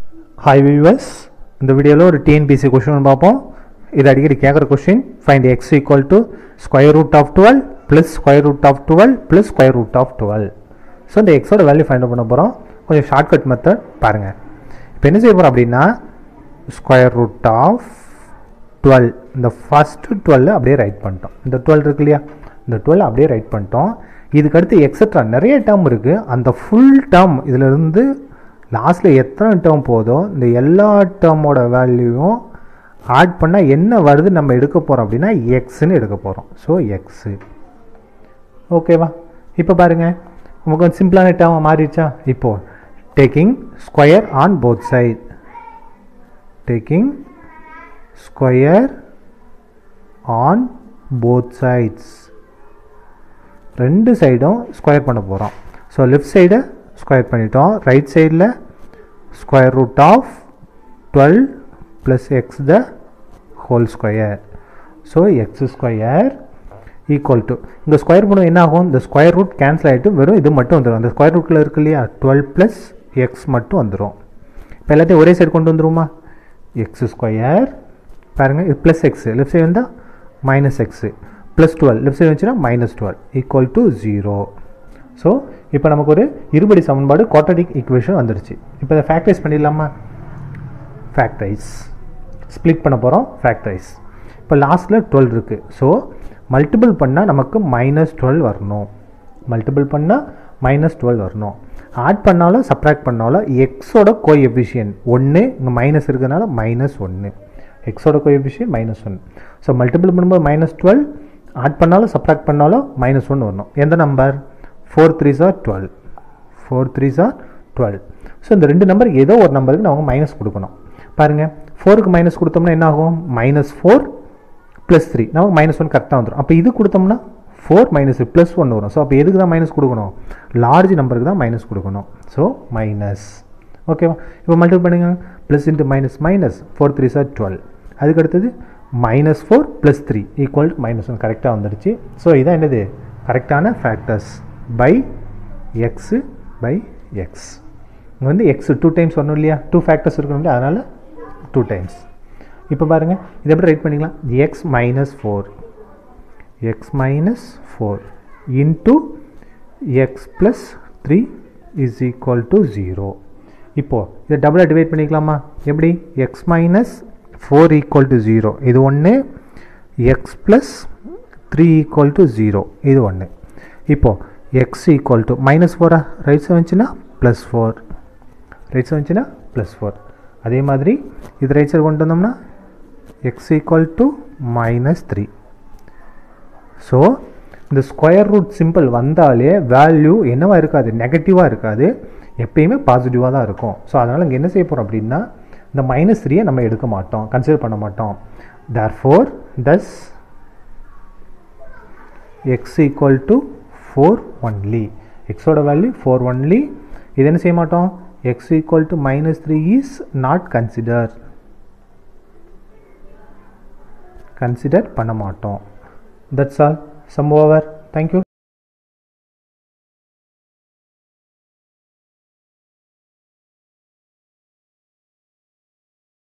hi viewers இந்த வீடியோவில் ஒரு டிஎன்பிசி கொஷின் பார்ப்போம் இது அடிக்கடி கேட்குற question find X equal to square root of twelve plus square root of twelve plus square root of twelve so இந்த எக்ஸோட வேல்யூ ஃபைண்ட் பண்ண போகிறோம் கொஞ்சம் ஷார்ட்கட் மெத்தட் பாருங்கள் இப்போ என்ன செய்ய போகிறோம் அப்படின்னா ஸ்கொயர் ரூட் ஆஃப் டுவெல் இந்த ஃபஸ்ட்டு டுவெல் அப்படியே ரைட் பண்ணிட்டோம் இந்த டுவெல் இருக்கு இல்லையா இந்த டுவெல் அப்படியே ரைட் பண்ணிட்டோம் இதுக்கடுத்து எக்ஸட்ரா நிறைய டேர்ம் இருக்குது அந்த ஃபுல் டேர்ம் இதிலிருந்து லாஸ்ட்டில் எத்தனை டேர்ம் போதோ இந்த எல்லா டேர்மோட வேல்யூவும் ஆட் பண்ணால் என்ன வருது நம்ம எடுக்க போகிறோம் அப்படின்னா எக்ஸ்ன்னு எடுக்க போகிறோம் ஸோ எக்ஸு ஓகேவா இப்போ பாருங்கள் நமக்கு வந்து சிம்பிளான டேர்ம் மாறிடுச்சா இப்போது taking square on both side taking square on both sides ரெண்டு சைடும் ஸ்கொயர் பண்ண போகிறோம் ஸோ லெஃப்ட் சைடை ஸ்கொயர் பண்ணிட்டோம் ரைட் சைடில் square root of twelve plus X the whole square so X square equal to இங்கே ஸ்கொயர் பண்ணும் என்ன ஆகும் இந்த ஸ்கொயர் ரூட் கேன்சல் ஆகிட்டு வெறும் இது மட்டும் வந்துடும் அந்த ஸ்கொயர் ரூட்டில் இருக்கு இல்லையா டுவெல் ப்ளஸ் எக்ஸ் மட்டும் வந்துடும் இப்போ எல்லாத்தையும் ஒரே சைடு கொண்டு வந்துருமா எக்ஸ் ஸ்கொயர் பாருங்கள் இது ப்ளஸ் எக்ஸு லெஃப்ட் சைடு வந்தால் minus X plus twelve left side வந்துச்சுன்னா minus twelve equal to zero so இப்போ நமக்கு ஒரு இருபடி சமன்பாடு குவாட்ரடிக் ஈக்குவேஷன் வந்துருச்சு இப்போ இதை ஃபேக்டரைஸ் பண்ணிடலாமா ஃபேக்டரைஸ் ஸ்ப்ளிட் பண்ண போகிறோம் ஃபேக்டரைஸ் இப்போ லாஸ்ட்டில் டுவெல் இருக்குது ஸோ மல்டிபிள் பண்ணால் நமக்கு மைனஸ் டுவெல் வரணும் மல்டிபிள் பண்ணால் மைனஸ் டுவெல் வரணும் ஆட் பண்ணாலும் சப்ராக்ட் பண்ணாலும் எக்ஸோட கோ எஃபிஷியன் ஒன்று இங்கே மைனஸ் இருக்கிறதுனால மைனஸ் ஒன்று எக்ஸோட coefficient minus one so multiple பண்ணும்போது மைனஸ் டுவெல் ஆட் பண்ணாலும் சப்ராக்ட் பண்ணாலும் மைனஸ் ஒன் வரணும் எந்த number four three sir twelve four three sir twelve so இந்த ரெண்டு நம்பர் ஏதோ ஒரு நம்பருக்கு நம்ம மைனஸ் கொடுக்கணும் பாருங்கள் ஃபோருக்கு மைனஸ் கொடுத்தோம்னா என்ன ஆகும் மைனஸ் ஃபோர் ப்ளஸ் த்ரீ நமக்கு மைனஸ் ஒன் கரெக்டாக வந்துடும் அப்போ இது கொடுத்தோம்னா ஃபோர் மைனஸ் ப்ளஸ் ஒன் வரும் ஸோ அப்போ எதுக்கு தான் மைனஸ் கொடுக்கணும் லார்ஜ் நம்பருக்கு தான் மைனஸ் கொடுக்கணும் ஸோ மைனஸ் ஓகேவா இப்போ மல்டிபிள் பண்ணுங்க plus into minus minus four three sir twelve அதுக்கு அடுத்தது minus four plus three equal minus one கரெக்டாக வந்துடுச்சு ஸோ இதான் என்னது கரெக்டான factors by x by x இங்கே வந்து எக்ஸ் டூ டைம்ஸ் வரணும் இல்லையா டூ ஃபேக்டர்ஸ் இருக்கணும் இல்லையா அதனால் டூ டைம்ஸ் இப்போ பாருங்கள் இதை எப்படி ரைட் பண்ணிக்கலாம் x minus four x minus four into x plus three is equal to zero இப்போது இதை டபுளாக டிவைட் பண்ணிக்கலாமா எப்படி x minus four equal to zero இது ஒன்று x plus three equal to zero இது ஒன்று இப்போது எக்ஸ் ஈக்குவல் டு மைனஸ் ஃபோரா ரைட் சைடு வந்துச்சுன்னா ப்ளஸ் ஃபோர் ரைட் சைடு வந்துச்சுன்னா ப்ளஸ் ஃபோர் அதே மாதிரி இது ரைட் சைடு கொண்டு வந்தோம்னா x equal to minus three so இந்த ஸ்கொயர் ரூட் சிம்பிள் வந்தாலே வேல்யூ என்னவாக இருக்காது நெகட்டிவாக இருக்காது எப்பயுமே பாசிட்டிவாக தான் இருக்கும் ஸோ அதனால் இங்கே என்ன செய்ய போகிறோம் அப்படின்னா இந்த மைனஸ் த்ரீயை நம்ம எடுக்க மாட்டோம் கன்சிடர் பண்ண மாட்டோம் therefore thus x equal to four only எக்ஸோட வேல்யூ ஃபோர் ஒன்லி இது என்ன செய்ய மாட்டோம் x equal to minus three is not consider consider பண்ண மாட்டோம் that's all sum over thank you